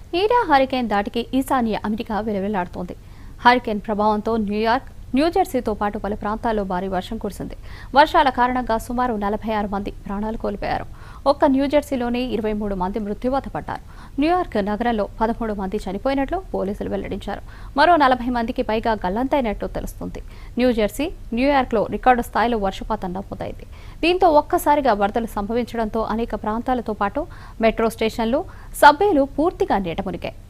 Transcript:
ఈడా హరికేన్ దాటికి ఈశాన్య అమెరికా విలవిల్లాడుతోంది హరికేన్ ప్రభావంతో న్యూయార్క్ న్యూజెర్సీతో పాటు పలు ప్రాంతాల్లో భారీ వర్షం కురిసింది వర్షాల కారణంగా సుమారు నలభై ఆరు మంది ప్రాణాలు కోల్పోయారు ఒక్క న్యూజెర్సీలోనే ఇరవై మూడు మంది మృత్యువాత పడ్డారు న్యూయార్క్ నగరంలో పదమూడు మంది చనిపోయినట్లు పోలీసులు వెల్లడించారు మరో నలభై మందికి పైగా గల్లంతైనట్లు తెలుస్తుంది న్యూజెర్సీ న్యూయార్క్లో రికార్డు స్థాయిలో వర్షపాతం నమోదైంది దీంతో ఒక్కసారిగా వరదలు సంభవించడంతో అనేక ప్రాంతాలతో పాటు మెట్రో స్టేషన్లు సబ్వేలు పూర్తిగా నీట మునిగాయి